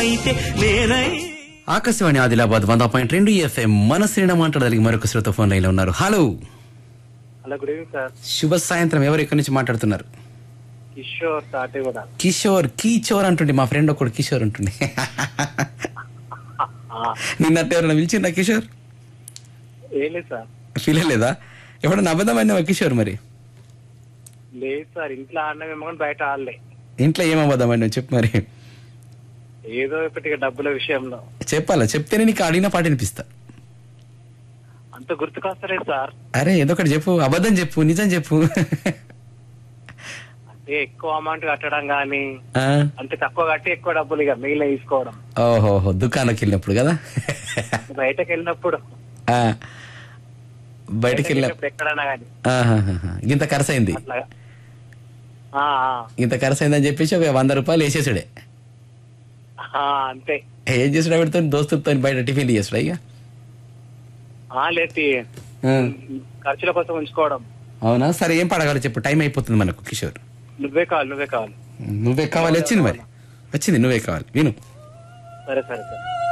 అయితే నేనై ఆకాశవాణి ఆదిలాబాద్ వంద పాయింట్ రెండు ఎఫ్ఎం మనసు మాట్లాడడానికి మరొక శ్రోత ఫోన్ లైన్ లో ఉన్నారు hello hello good evening sir శుభ సాయంత్రం ఎవరు ఎక్కడి నుంచి మాట్లాడుతున్నారు కిషోర్ తాటి కూడా కిషోర్ కీచోర్ అంటుండే మా ఫ్రెండ్ ఒకడు కిషోర్ అంటుండే నిన్నట్టు ఎవరైనా పిలిచిందా కిషోర్ ఏం లేదు సార్ ఫీల్ లేదా ఎవడన్నా అబద్ధమైన కిషోర్ మరి లేదు సార్ ఇంట్లో ఆడినామేమో కానీ బయట ఆడలే ఇంట్లో ఏం అబద్ధమైన చెప్పు మరి ఏదో ఒకటి ఇక డబ్బుల విషయంలో చెప్పాలా చెప్తేనే నీకు అడిగిన పాట వినిపిస్తా అంత గుర్తుకొస్తలేదు సార్ అరే ఏదో ఒకటి చెప్పు అబద్ధం చెప్పు నిజం చెప్పు అంటే ఎక్కువ అమౌంట్ కట్టడం గానీ ఆ, అంటే తక్కువ కట్టి ఎక్కువ డబ్బులు ఇక మిగిలిన తీసుకోవడం ఓహోహో దుకాణంకి వెళ్ళినప్పుడు కదా బయటకు వెళ్ళినప్పుడు ఆ, బయటికి వెళ్ళిన వెళ్ళినప్పుడు ఎక్కడైనా కానీ ఆహాహాహా. ఇంత ఖర్చు అయింది అట్లా ఆ, ఆ, ఇంత ఖర్చు అయిందని చెప్పేసి ఒక వంద రూపాయలు వేసేసాడే ఆ, అంతే ఏం చేసాడు ఆవిడతో దోస్తులతో బయట టిఫిన్ చేసాడు ఇక ఆ లేదు ఆ, ఖర్చుల కోసం ఉంచుకోవడం అవునా సరే ఏం పడగాలి చెప్పు టైం అయిపోతుంది మనకు కిషోర్ నువ్వే కావాలి నువ్వే కావాలి నువ్వే కావాలి వచ్చింది మరి వచ్చింది నువ్వే కావాలి విను సరే సరే సరే